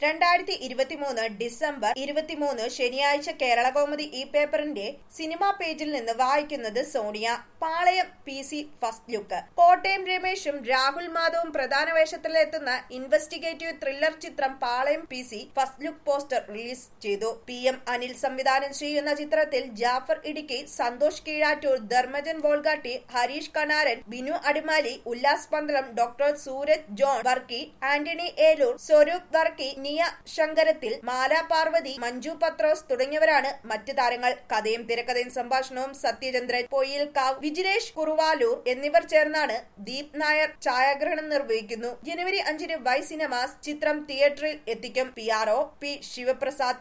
രണ്ടായിരത്തി ഇരുപത്തിമൂന്ന് ഡിസംബർ ഇരുപത്തിമൂന്ന് ശനിയാഴ്ച കേരളകൗമുദി ഈ പേപ്പറിന്റെ സിനിമാ പേജിൽ നിന്ന് വായിക്കുന്നത് Sonia Palayam P C first look Kottayam രമേശും രാഹുൽ മാധവും പ്രധാന വേഷത്തിലെത്തുന്ന ഇൻവെസ്റ്റിഗേറ്റീവ് ത്രില്ലർ ചിത്രം Palayam P C first look poster release ചെയ്തു പി എം അനിൽ സംവിധാനം ചെയ്യുന്ന ചിത്രത്തിൽ Jaffar Idukki Santhosh Keezhattoor Dharmajan Bolgatty Harish Kanaran Binu Adimali Ullas Pandalam doctor Sooraj John Varkey Antony Eloor Swaroop Varkey Niya Sankarathil മാല പാർവതി മഞ്ജു പത്രോസ് തുടങ്ങിയവരാണ് മറ്റ് താരങ്ങൾ കഥയും തിരക്കഥയും സംഭാഷണവും സത്യചന്ദ്രൻ പൊയ്യൽക്കാവ് വിജിലേഷ് കുറുവാലൂർ എന്നിവർ ചേർന്നാണ് ദീപ് നായർ ഛായാഗ്രഹണം നിർവഹിക്കുന്നു ജനുവരി അഞ്ചിന് വൈ സിനിമാസ് ചിത്രം തിയേറ്ററിൽ എത്തിക്കും P R O P Sivaprasad